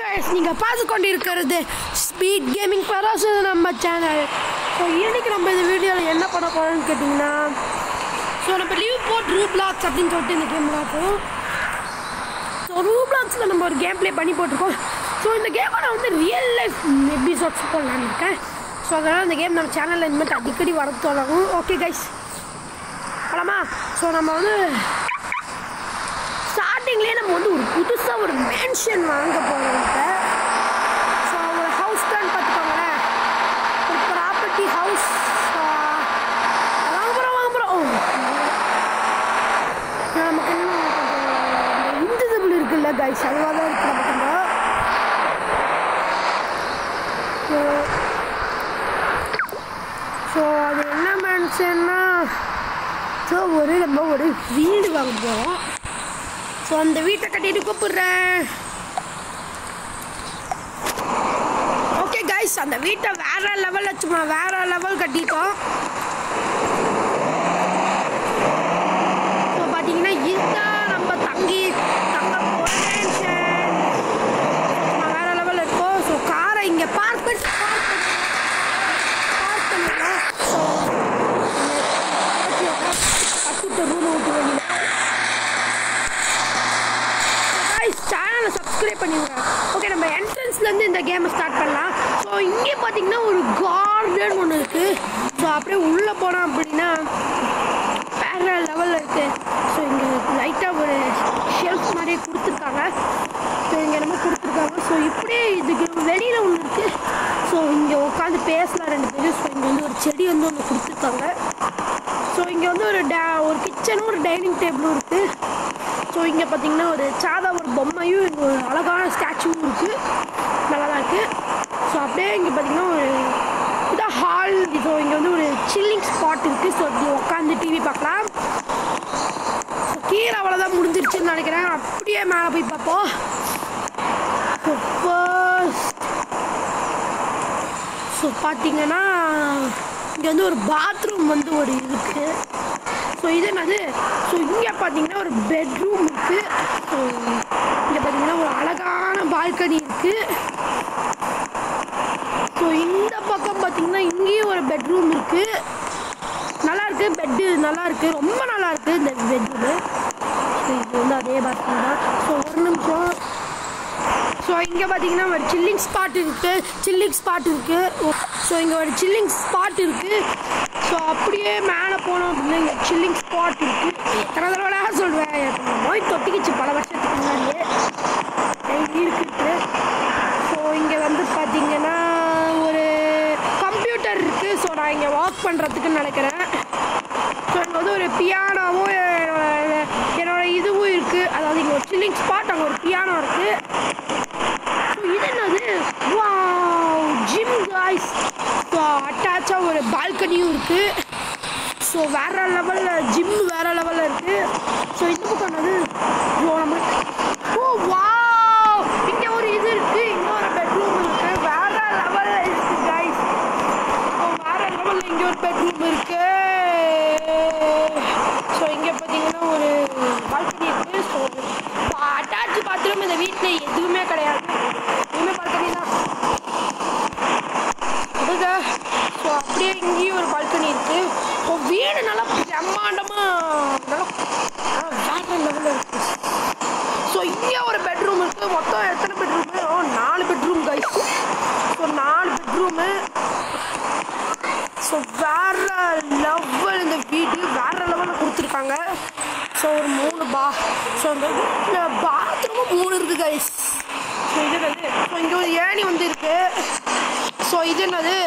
Guys நீங்கள் பார்த்து கொண்டு இருக்கிறது ஸ்பீட் கேமிங் பராசு நம்ம சேனல் ஸோ இன்னைக்கு நம்ம இந்த வீடியோவில் என்ன பண்ண போகிறோம்னு கேட்டிங்கன்னா ஸோ நம்ம லீவ் போட் ரூ பிளாக்ஸ் அப்படின்னு சொல்லிட்டு இந்த கேம் விளாட்றோம் ஸோ ரூ பிளாக்ஸில் நம்ம ஒரு கேம் ப்ளே பண்ணி போட்டிருக்கோம் ஸோ இந்த கேமை நான் வந்து ரியல் லைஃப் எபிசோட்ஸ் போடலான்னு இருக்கேன் ஸோ அதனால் இந்த கேம் நம்ம சேனலில் இனிமேல் அடிக்கடி வர தொடங்கும் ஓகே கைஸ் படமா ஸோ நம்ம வந்து ஸ்டார்டிங்லேயே நம்ம வந்து ஒரு புதுசாக ஒரு மேன்ஷன் வாங்க போகிறோம் இப்போ ஸோ ஒரு ஹவுஸ் தான் பார்த்துக்கோங்களேன் ஒரு ப்ராப்பர்ட்டி ஹவுஸ் வாங்க போகிறோம் வாங்க போகிறோம் நமக்கு என்ன கொஞ்சம் இன்விசிபிள் இருக்குல்ல கைஸ் அதுவாக தான் இருக்கு நமக்கு இந்த ஸோ அது என்ன மேன்ஷன்னா ஸோ ஒரு நம்ம ஒரு வீடு வாங்க போகிறோம் ஸோ அந்த வீட்டை கட்டிட்டு கூப்பிடுறேன் ஓகே கைஸ் அந்த வீட்டை வேற லெவலில் சும்மா வேற லெவல் கட்டிட்டோம் ஸோ பார்த்தீங்கன்னா இதுதான் நம்ம தங்கி தங்க போகிற mansion. சும்மா வேற லெவலில் இருக்கும் ஸோ காரை இங்கே பார்க் பண்ணி பார்க் பண்ணிடலாம் ஸோ கட்டிட்ட ரூம் விட்டு வெளியில் கைஸ் சேனலை சப்ஸ்கிரைப் பண்ணிடுங்க ஓகே நம்ம என்ட்ரன்ஸ்லேருந்து இந்த கேமை ஸ்டார்ட் பண்ணலாம் ஸோ இங்கே பார்த்தீங்கன்னா ஒரு கார்டன் ஒன்று இருக்குது ஸோ அப்படியே உள்ளே போனோம் அப்படின்னா வேற லெவலில் இருக்குது ஸோ இங்கே லைட்டாக ஒரு ஷெல்ஃப் மாதிரி கொடுத்துருக்காங்க ஸோ இங்கே நம்ம கொடுத்துருக்காங்க ஸோ இப்படியே இதுக்கு வெளியில் ஒன்று இருக்குது ஸோ இங்கே உட்காந்து பேசலாம் ரெண்டு பேரும் ஸோ இங்கே வந்து ஒரு செடி வந்து ஒன்று கொடுத்துருக்காங்க ஸோ இங்கே வந்து ஒரு டே ஒரு கிச்சனும் ஒரு டைனிங் டேபிளும் இருக்குது ஸோ இங்கே பார்த்தீங்கன்னா ஒரு சாதா ஒரு பொம்மையும் இங்கே ஒரு அழகான ஸ்டாச்சுவும் இருக்குது நல்லா தான் இருக்குது ஸோ அப்படியே இங்கே பார்த்தீங்கன்னா ஒரு இதான் ஹால் ஸோ இங்கே வந்து ஒரு சில்லிங் ஸ்பாட் இருக்குது ஸோ இப்படி உட்காந்து டிவி பார்க்கலாம் ஸோ கீழே அவ்வளோதான் முடிஞ்சிருச்சுன்னு நினைக்கிறேன் அப்படியே மேலே போய் பார்ப்போம் ஸோ ஃபர்ஸ்ட் ஸோ பார்த்தீங்கன்னா இங்கே வந்து ஒரு பாத்ரூம் வந்து ஒரு இருக்குது ஸோ இது என்னது ஸோ இங்கே பார்த்தீங்கன்னா ஒரு பெட்ரூம் இருக்குது ஸோ இங்கே பார்த்தீங்கன்னா ஒரு அழகான பால்கனி இருக்குது ஸோ இந்த பக்கம் பார்த்தீங்கன்னா இங்கேயும் ஒரு பெட்ரூம் இருக்குது நல்லா இருக்கு பெட்டு நல்லா இருக்கு ரொம்ப நல்லா இருக்கு இந்த பெட்ரூமு ஸோ இது வந்து அதே பாத்ரூம் தான் ஸோ ஒரு நிமிஷம் ஸோ இங்கே பார்த்தீங்கன்னா ஒரு சில்லிங் ஸ்பாட் இருக்குது சில்லிங் ஸ்பாட் இருக்குது ஸோ இங்கே ஒரு சில்லிங் ஸ்பாட் இருக்குது ஸோ அப்படியே மேலே போனோம் அப்படின்னா இங்கே சில்லிங் ஸ்பாட் இருக்குது எத்தனை தடவை சொல்லுவேன் எனக்கு நோய் தொட்டிக்கிச்சு பல வருஷத்துக்கு முன்னாடியே டெய்லி இருக்குது ஸோ இங்கே வந்து பார்த்தீங்கன்னா ஒரு கம்ப்யூட்டர் இருக்குது ஸோ நான் இங்கே ஒர்க் பண்ணுறதுக்குன்னு நினைக்கிறேன் ஸோ இங்கே வந்து ஒரு பியானோவும் என்னோட என்னோட இதுவும் இருக்குது அதாவது இங்கே ஒரு சில்லிங் ஸ்பாட் அங்கே ஒரு பியானோ இருக்குது ஸோ இது என்னது வாவ் ஜிம் காய்ஸ் ஸோ அட்டாச்சாக ஒரு பால்கனியும் இருக்குது ஸோ வேற லெவலில் ஜிம் வேற லெவலில் இருக்குது ஸோ இந்த பக்கம் என்னது ஸோ நம்ம ஓ வாவ் இங்கே ஒரு இது இருக்குது இன்னொரு பெட்ரூம் இருக்குது வேற லெவலில் இருக்குது காய்ஸ் ஸோ வேற லெவலில் இங்கே ஒரு பெட்ரூம் இருக்குது ஸோ இங்கே பார்த்தீங்கன்னா ஒரு பால்கனி இருக்குது ஸோ அட்டாச் பாத்ரூம் இந்த வீட்டில் எதுவுமே கிடையாது எதுவுமே பால்கனி தான் அதுங்க ஸோ அப்படியே இங்கேயும் ஒரு பால்கனி இருக்குது ஸோ வீடு நல்லா பிரம்மாண்டமாக நல்லா ஆ, வேற லெவலில் இருக்குது ஸோ இங்கே ஒரு பெட்ரூம் இருக்குது மொத்தம் எத்தனை பெட்ரூமு ஓ நாலு பெட்ரூம் கைஸ் ஸோ நாலு பெட்ரூமு ஸோ வேற லெவல் இந்த வீடு வேற லெவலில் கொடுத்துருக்காங்க ஸோ ஒரு மூணு பா ஸோ இந்த வீட்டில் பாத்ரூமும் மூணு இருக்குது கைஸ் ஸோ இது என்னது ஸோ இங்கே ஒரு ஏணி வந்து இருக்கு ஸோ இது என்னது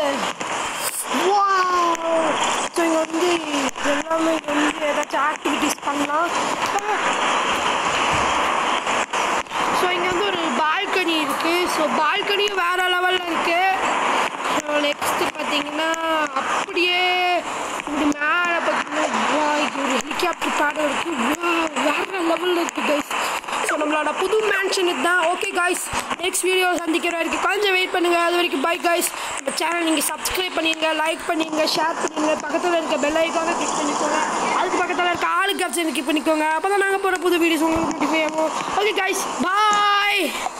ஸோ இங்கே வந்து எல்லாமே இங்க வந்து ஏதாச்சும் ஆக்டிவிட்டீஸ் பண்ணலாம் ஸோ இங்கே வந்து ஒரு பால்கனி இருக்குது ஸோ பால்கனியும் வேற லெவலில் இருக்குது ஸோ நெக்ஸ்ட்டு பார்த்தீங்கன்னா அப்படியே இப்படி மேலே பார்த்தீங்கன்னா வா, இங்க ஒரு ஹெலிகாப்டர் பேடம் இருக்குது வேற லெவலில் இருக்குது கைஸ் ஸோ நம்மளோட புது மேன்ஷன் இதுதான் ஓகே காய்ஸ் நெக்ஸ்ட் வீடியோ சந்திக்கிற வரைக்கும் கொஞ்சம் வெயிட் பண்ணுங்கள் அது வரைக்கும் பை காய்ஸ் நம்ம சேனல் நீங்கள் சப்ஸ்கிரைப் பண்ணிடுங்க லைக் பண்ணிடுங்க ஷேர் பண்ணிடுங்க பக்கத்தில் இருக்க பெல் ஐக்கானை கிளிக் பண்ணிக்கோங்க அதுக்கு பக்கத்தில் இருக்க ஆளுக்கு ஆப்ஷன் கிளிக் பண்ணிக்கோங்க அப்போ தான் நாங்கள் போகிற புது வீடியோஸ் உங்களுக்கு நோட்டிஃபை ஆகும் ஓகே காய்ஸ் பாய்